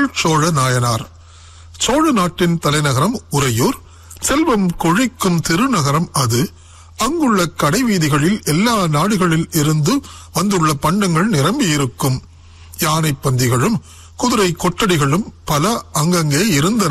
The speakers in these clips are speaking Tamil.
புகழ் சோழ நாயனார் சோழ நாட்டின் தலைநகரம் உறையூர் செல்வம் கொழிக்கும் திருநகரம் அது அங்குள்ள கடைவீதிகளில் எல்லா நாடுகளில் இருந்து வந்துள்ள பண்டங்கள் நிரம்பியிருக்கும் யானை பந்திகளும் குதிரை கொட்டடிகளும் பல அங்கங்கே இருந்தன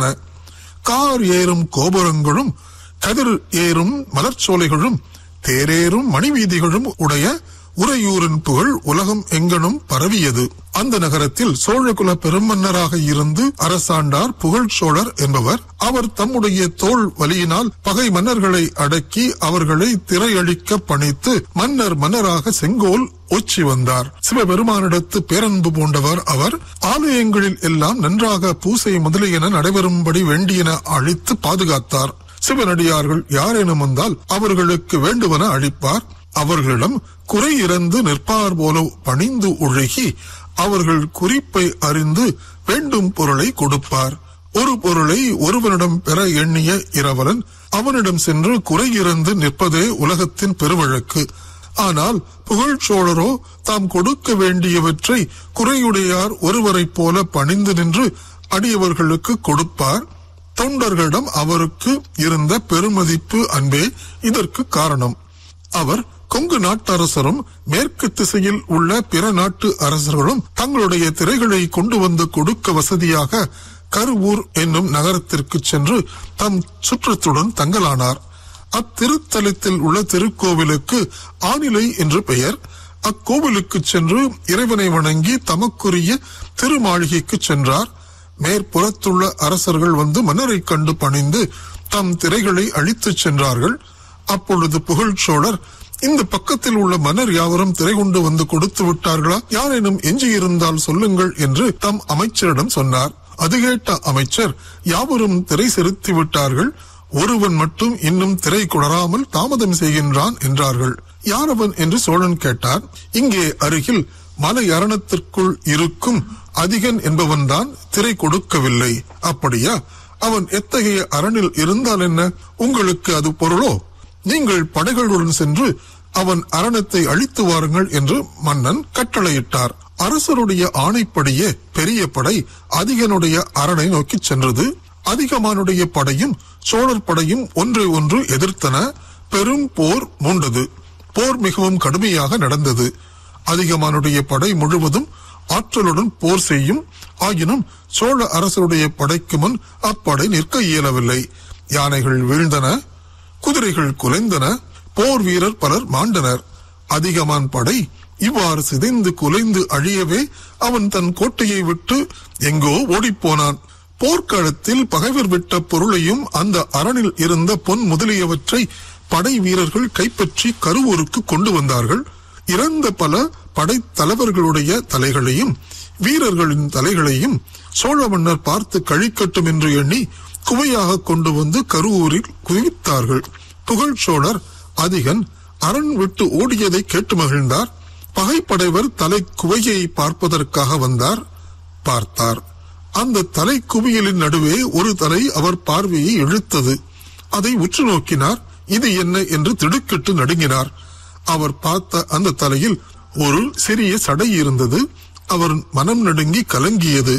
கார் ஏறும் கோபுரங்களும் கதிர் ஏறும் மலர்ச்சோலைகளும் தேரேறும் மணிவீதிகளும் உடைய உறையூரின் புகழ் உலகம் எங்கனும் பரவியது அந்த நகரத்தில் சோழகுல பெருமன்னராக இருந்து அரசாண்டார் புகழ் சோழர் என்பவர் அவர் தம்முடைய தோல் வலியினால் பகை மன்னர்களை அடக்கி அவர்களை திரையழிக்க பணித்து மன்னர் மன்னராக செங்கோல் ஒச்சி வந்தார் சிவபெருமானிடத்து பேரன்பு பூண்டவர் அவர் ஆலயங்களில் எல்லாம் நன்றாக பூசை முதலியன நடைபெறும்படி வேண்டியன அழித்து பாதுகாத்தார் சிவனடியார்கள் யாரேனும் வந்தால் அவர்களுக்கு வேண்டுவன அளிப்பார் அவர்களிடம் குறை இறந்து நிற்பார் போல பணிந்து ஒழுகி அவர்கள் குறிப்பை அறிந்து வேண்டும் பொருளை கொடுப்பார் ஒரு பொருளை ஒருவனிடம் பெற எண்ணிய இரவலன் அவனிடம் சென்று குறை இறந்து நிற்பதே உலகத்தின் பெருவழக்கு ஆனால் புகழ்ச்சோழரோ தாம் கொடுக்க வேண்டியவற்றை குறையுடையார் ஒருவரைப் போல பணிந்து நின்று அடியவர்களுக்கு கொடுப்பார் தொண்டர்களிடம் அவருக்கு இருந்த பெருமதிப்பு அன்பே இதற்கு காரணம் அவர் கொங்கு நாட்டரசரும் மேற்கு திசையில் உள்ள பிற நாட்டு அரசர்களும் தங்களுடைய திரைகளை கொண்டு வந்து கொடுக்க வசதியாக கருவூர் என்னும் நகரத்திற்கு சென்று தம் சுற்றத்துடன் தங்கலானார் அத்திருத்தலத்தில் உள்ள திருக்கோவிலுக்கு ஆனிலை என்று பெயர் அக்கோவிலுக்கு சென்று இறைவனை வணங்கி தமக்குரிய திருமாளிகைக்கு சென்றார் மேற்புறத்துள்ள அரசர்கள் வந்து மன்னரை கண்டு பணிந்து தம் திரைகளை அழித்துச் சென்றார்கள் அப்பொழுது புகழ்ச்சோழர் இந்த பக்கத்தில் உள்ள மன்னர் யாவரும் திரை கொண்டு வந்து கொடுத்து விட்டார்களா யாரேனும் எஞ்சியிருந்தால் சொல்லுங்கள் என்று தம் அமைச்சரிடம் சொன்னார் அது கேட்ட அமைச்சர் யாவரும் திரை செலுத்தி விட்டார்கள் ஒருவன் மட்டும் இன்னும் திரை குளராமல் தாமதம் செய்கின்றான் என்றார்கள் யாரவன் என்று சோழன் கேட்டார் இங்கே அருகில் மலை அரணத்திற்குள் இருக்கும் அதிகன் என்பவன்தான் திரை கொடுக்கவில்லை அப்படியா அவன் எத்தகைய அரணில் இருந்தால் என்ன உங்களுக்கு அது பொருளோ நீங்கள் படைகளுடன் சென்று அவன் அரணத்தை அழித்து வாருங்கள் என்று மன்னன் கட்டளையிட்டார் அரசருடைய ஆணைப்படியே பெரிய படை அதிகனுடைய அரணை நோக்கி சென்றது அதிகமானுடைய படையும் சோழர் படையும் ஒன்றை ஒன்று எதிர்த்தன பெரும் போர் மூண்டது போர் மிகவும் கடுமையாக நடந்தது அதிகமானுடைய படை முழுவதும் ஆற்றலுடன் போர் செய்யும் ஆயினும் சோழ அரசருடைய படைக்கு முன் அப்படை நிற்க இயலவில்லை யானைகள் வீழ்ந்தன குதிரைகள் குலைந்தன போர் வீரர் பலர் மாண்டனர் அதிகமான் படை இவ்வாறு சிதைந்து குலைந்து அழியவே அவன் தன் கோட்டையை விட்டு எங்கோ ஓடிப்போனான் போர்க்களத்தில் பகைவர் விட்ட பொருளையும் அந்த அரணில் இருந்த பொன் முதலியவற்றை படை வீரர்கள் கைப்பற்றி கருவூருக்கு கொண்டு வந்தார்கள் இறந்த பல படைத்தலைவர்களுடைய தலைகளையும் வீரர்களின் தலைகளையும் சோழ மன்னர் பார்த்து கழிக்கட்டும் என்று எண்ணி குவையாக கொண்டு வந்து கருவூரில் குவித்தார்கள் புகழ் சோழர் அதிகன் அரண் விட்டு ஓடியதை கேட்டு மகிழ்ந்தார் பகைப்படைவர் தலை குவையை பார்ப்பதற்காக வந்தார் பார்த்தார் அந்த தலை குவியலின் நடுவே ஒரு தலை அவர் பார்வையை இழுத்தது அதை உற்று நோக்கினார் இது என்ன என்று திடுக்கிட்டு நடுங்கினார் அவர் பார்த்த அந்த தலையில் ஒரு சிறிய சடை இருந்தது அவர் மனம் நடுங்கி கலங்கியது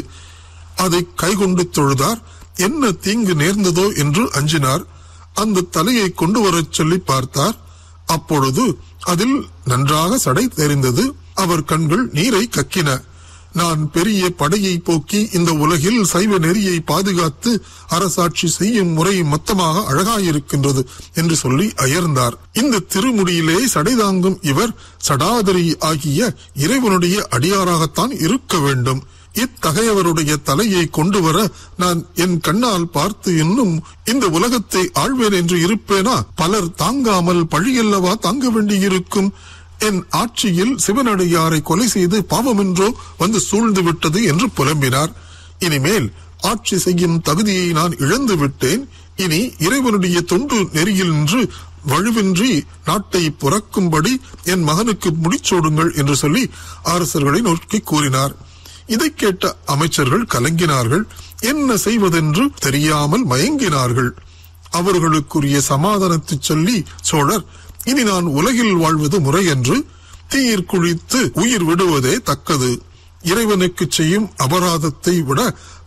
அதை கைகொண்டு தொழுதார் என்ன தீங்கு நேர்ந்ததோ என்று அஞ்சினார் அந்த தலையை கொண்டு வரச் சொல்லி பார்த்தார் அப்பொழுது அதில் நன்றாக சடை தெரிந்தது அவர் கண்கள் நீரை கக்கின நான் பெரிய படையை போக்கி இந்த உலகில் சைவ நெறியை பாதுகாத்து அரசாட்சி செய்யும் முறை மொத்தமாக அழகாயிருக்கின்றது என்று சொல்லி அயர்ந்தார் இந்த திருமுடியிலே சடை தாங்கும் இவர் சடாதரி ஆகிய இறைவனுடைய அடியாராகத்தான் இருக்க வேண்டும் இத்தகையவருடைய தலையை கொண்டு வர நான் என் கண்ணால் பார்த்து இன்னும் இந்த உலகத்தை ஆழ்வேன் என்று இருப்பேனா பலர் தாங்காமல் பழியல்லவா தாங்க வேண்டியிருக்கும் என் ஆட்சியில் சிவனடியாரை கொலை செய்து பாவமென்றோ வந்து சூழ்ந்து விட்டது என்று புலம்பினார் இனிமேல் ஆட்சி செய்யும் தகுதியை நான் இழந்து விட்டேன் இனி இறைவனுடைய தொண்டு நெறியில் நின்று வலுவின்றி நாட்டை புறக்கும்படி என் மகனுக்கு முடிச்சோடுங்கள் என்று சொல்லி அரசர்களை நோக்கி கூறினார் இதை கேட்ட அமைச்சர்கள் கலங்கினார்கள் என்ன செய்வதென்று தெரியாமல் மயங்கினார்கள் அவர்களுக்குரிய சமாதானத்தை சொல்லி சோழர் இனி நான் உலகில் வாழ்வது முறை என்று தீயிற் குளித்து உயிர் விடுவதே தக்கது இறைவனுக்கு செய்யும் அபராதத்தை விட